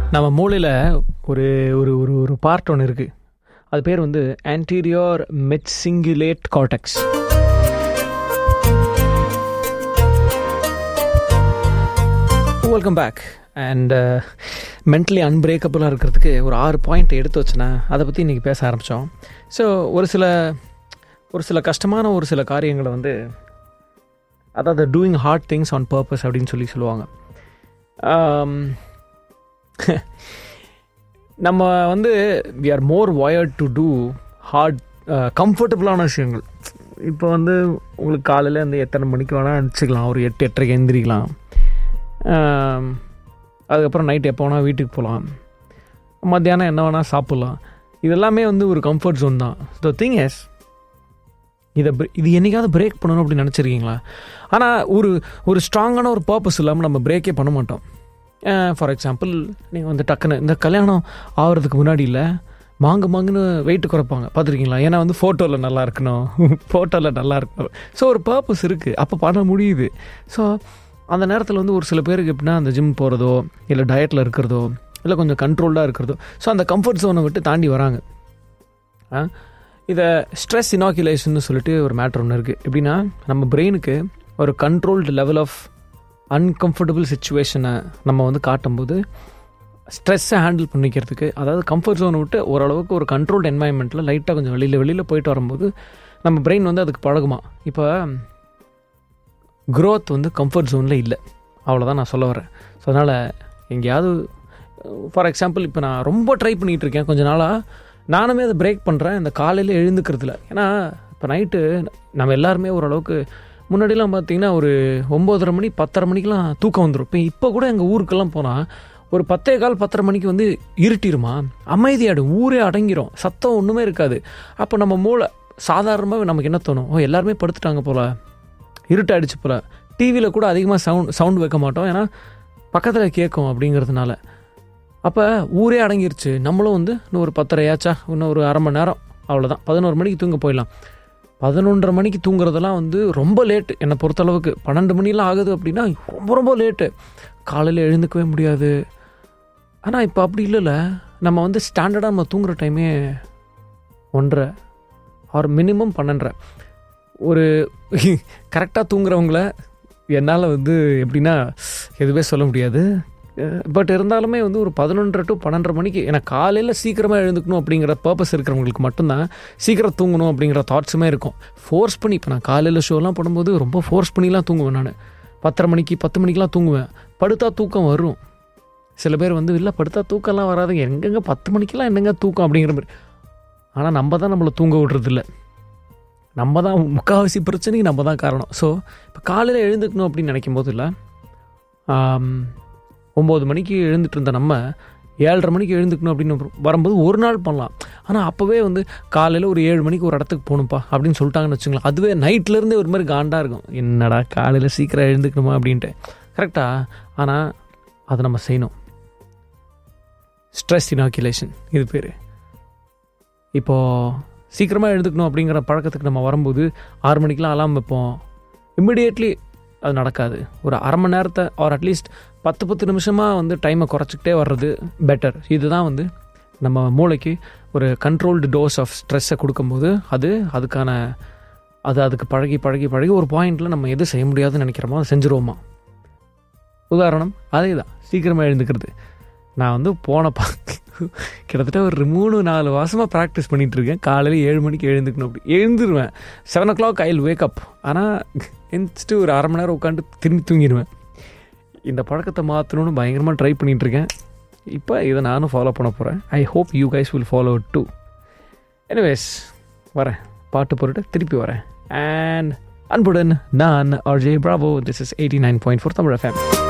நம்ம மூளையில் ஒரு ஒரு ஒரு ஒரு பார்ட் ஒன்று இருக்குது அது பேர் வந்து anterior midcingulate cortex welcome back and mentally அன்பிரேக்கபிளாக இருக்கிறதுக்கு ஒரு ஆறு பாயிண்ட் எடுத்து வச்சேன்னா அதை பற்றி இன்றைக்கி பேச ஆரம்பித்தோம் ஸோ ஒரு சில ஒரு சில கஷ்டமான ஒரு சில காரியங்களை வந்து அதாவது doing hard things on purpose அப்படின்னு சொல்லி சொல்லுவாங்க ஆம், நம்ம வந்து we are more wired to do hard கம்ஃபர்டபுளான விஷயங்கள் இப்போ வந்து உங்களுக்கு காலையில் வந்து எத்தனை மணிக்கு வேணால் அனுப்பிச்சிக்கலாம் ஒரு எட்டு எட்டரைக்கு எந்திரிக்கலாம் ஆம், அதுக்கப்புறம் நைட் எப்போ வேணால் வீட்டுக்கு போகலாம் மத்தியானம் என்ன வேணால் சாப்பிட்லாம் இதெல்லாமே வந்து ஒரு கம்ஃபர்ட் ஜோன் தான் த திங் எஸ் இதை bre- இது என்னைக்காவது பிரேக் பண்ணணும் அப்படின்னு நினச்சிருக்கீங்களா ஆனால் ஒரு ஒரு ஸ்ட்ராங்கான ஒரு பர்பஸ் இல்லாமல் நம்ம பிரேக்கே பண்ண மாட்டோம் ஃபார் எக்ஸாம்பிள் நீங்கள் வந்து டக்குன்னு இந்த கல்யாணம் ஆகிறதுக்கு முன்னாடி இல்லை மாங்கு மாங்குன்னு வெயிட் குறைப்பாங்க பார்த்துருக்கீங்களா ஏன்னா வந்து ஃபோட்டோவில் நல்லா இருக்கணும் ஃபோட்டோவில் நல்லா இருக்கணும் ஸோ ஒரு பர்பஸ் இருக்குது அப்போ பண்ண முடியுது ஸோ அந்த நேரத்தில் வந்து ஒரு சில பேருக்கு எப்படின்னா அந்த ஜிம் போகிறதோ இல்லை டயட்டில் இருக்கிறதோ இல்லை கொஞ்சம் கண்ட்ரோல்டாக இருக்கிறதோ ஸோ அந்த கம்ஃபர்ட் ஜோனை விட்டு தாண்டி வராங்க ஆ இதை ஸ்ட்ரெஸ் இனாக்குலேஷன் சொல்லிட்டு ஒரு மேட்ரு ஒன்று இருக்குது எப்படின்னா நம்ம பிரெயினுக்கு ஒரு கண்ட்ரோல்டு லெவல் ஆஃப் அன்கம்ஃபர்டபுள் சுச்சுவேஷனை நம்ம வந்து காட்டும்போது ஸ்ட்ரெஸ்ஸை ஹேண்டில் பண்ணிக்கிறதுக்கு அதாவது கம்ஃபர்ட் ஜோனை விட்டு ஓரளவுக்கு ஒரு கண்ட்ரோல்டு என்வாயன்மெண்ட்டில் லைட்டாக கொஞ்சம் வெளியில் வெளியில் போயிட்டு வரும்போது நம்ம பிரெயின் வந்து அதுக்கு பழகுமா இப்போ growth வந்து கம்ஃபர்ட் ஜோனில் இல்லை அவ்வளோதான் நான் சொல்ல வரேன் ஸோ அதனால் எங்கேயாவது ஃபார் எக்ஸாம்பிள் இப்போ நான் ரொம்ப ட்ரை பண்ணிகிட்டு இருக்கேன் கொஞ்ச நாளாக நானுமே அதை பிரேக் பண்ணுறேன் இந்த காலையில் எழுந்துக்கிறதுல ஏன்னா இப்போ நைட்டு நம்ம எல்லாருமே ஓரளவுக்கு முன்னாடிலாம் பார்த்தீங்கன்னா ஒரு ஒம்போதரை மணி பத்தரை மணிக்கெலாம் தூக்கம் வந்துடும் இப்போ இப்போ கூட எங்கள் ஊருக்கெல்லாம் போனால் ஒரு பத்தே கால் பத்தரை மணிக்கு வந்து இருட்டிருமா அமைதியாடும் ஊரே அடங்கிரும் சத்தம் ஒன்றுமே இருக்காது அப்போ நம்ம மூளை சாதாரணமாக நமக்கு என்ன தோணும் ஓ எல்லாருமே படுத்துட்டாங்க போல இருட்டாயிடுச்சு போல டிவியில் கூட அதிகமாக சவுண்ட் சவுண்ட் வைக்க மாட்டோம் ஏன்னா பக்கத்தில் கேட்கும் அப்படிங்கிறதுனால அப்போ ஊரே அடங்கிருச்சு நம்மளும் வந்து இன்னும் ஒரு பத்தரையாச்சா இன்னும் ஒரு அரை மணி நேரம் அவ்வளோதான் பதினோரு மணிக்கு தூங்க போயிடலாம் பதினொன்றரை மணிக்கு தூங்குறதெல்லாம் வந்து ரொம்ப லேட்டு என்னை பொறுத்தளவுக்கு பன்னெண்டு மணிலாம் ஆகுது அப்படின்னா ரொம்ப ரொம்ப லேட்டு காலையில் எழுந்துக்கவே முடியாது ஆனால் இப்போ அப்படி இல்லைல்ல நம்ம வந்து ஸ்டாண்டர்டாக நம்ம தூங்குற டைமே ஒன்றரை ஆர் மினிமம் பன்னெண்டரை ஒரு கரெக்டாக தூங்குறவங்கள என்னால் வந்து எப்படின்னா எதுவுமே சொல்ல முடியாது பட் இருந்தாலுமே வந்து ஒரு பதினொன்றரை டு பன்னெண்டரை மணிக்கு எனக்கு காலையில் சீக்கிரமாக எழுந்துக்கணும் அப்படிங்கிற பர்பஸ் இருக்கிறவங்களுக்கு மட்டும்தான் சீக்கிரம் தூங்கணும் அப்படிங்கிற தாட்ஸுமே இருக்கும் ஃபோர்ஸ் பண்ணி இப்போ நான் காலையில் ஷோலாம் பண்ணும்போது ரொம்ப ஃபோர்ஸ் பண்ணிலாம் தூங்குவேன் நான் பத்தரை மணிக்கு பத்து மணிக்கெலாம் தூங்குவேன் படுத்தா தூக்கம் வரும் சில பேர் வந்து இல்லை படுத்தா தூக்கம்லாம் வராது எங்கெங்க பத்து மணிக்கெல்லாம் என்னங்க தூக்கம் அப்படிங்கிற மாதிரி ஆனால் நம்ம தான் நம்மளை தூங்க விடுறதில்ல நம்ம தான் முக்கால்வாசி பிரச்சனைக்கு நம்ம தான் காரணம் ஸோ இப்போ காலையில் எழுந்துக்கணும் அப்படின்னு நினைக்கும் போது இல்லை ஒம்பது மணிக்கு எழுந்துட்டு இருந்த நம்ம ஏழரை மணிக்கு எழுந்துக்கணும் அப்படின்னு வரும்போது ஒரு நாள் பண்ணலாம் ஆனால் அப்போவே வந்து காலையில் ஒரு ஏழு மணிக்கு ஒரு இடத்துக்கு போகணும்ப்பா அப்படின்னு சொல்லிட்டாங்கன்னு வச்சுங்களேன் அதுவே நைட்லேருந்தே ஒரு மாதிரி காண்டாக இருக்கும் என்னடா காலையில் சீக்கிரம் எழுந்துக்கணுமா அப்படின்ட்டு கரெக்டாக ஆனால் அதை நம்ம செய்யணும் ஸ்ட்ரெஸ் இனாக்குலேஷன் இது பேர் இப்போது சீக்கிரமாக எழுந்துக்கணும் அப்படிங்கிற பழக்கத்துக்கு நம்ம வரும்போது ஆறு மணிக்கெலாம் அலாம் வைப்போம் இம்மிடியேட்லி அது நடக்காது ஒரு அரை மணி நேரத்தை ஆர் அட்லீஸ்ட் பத்து பத்து நிமிஷமாக வந்து டைமை குறைச்சிக்கிட்டே வர்றது பெட்டர் இதுதான் வந்து நம்ம மூளைக்கு ஒரு கண்ட்ரோல்டு டோஸ் ஆஃப் ஸ்ட்ரெஸ்ஸை கொடுக்கும்போது அது அதுக்கான அது அதுக்கு பழகி பழகி பழகி ஒரு பாயிண்டில் நம்ம எது செய்ய முடியாதுன்னு நினைக்கிறோமோ அதை செஞ்சுருவோமா உதாரணம் அதே தான் சீக்கிரமாக எழுந்துக்கிறது நான் வந்து போன பா கிட்டத்தட்ட ஒரு மூணு நாலு மாதமாக ப்ராக்டிஸ் பண்ணிகிட்டு இருக்கேன் காலையில் ஏழு மணிக்கு எழுந்துக்கணும் அப்படி எழுந்துருவேன் seven o'clock I wake up ஆனால் எந்திரிச்சிட்டு ஒரு அரை மணி நேரம் உட்காந்து திரும்பி தூங்கிடுவேன் இந்த பழக்கத்தை மாற்றணும்னு பயங்கரமாக ட்ரை பண்ணிகிட்டு இருக்கேன் இப்போ இதை நானும் ஃபாலோ பண்ண போகிறேன் I hope you guys will follow too anyways வரேன் பாட்டு போட்டுட்டு திருப்பி வரேன் அண்ட் அன்புடன் நான் RJ Bravo this is eighty nine point four Tamil FM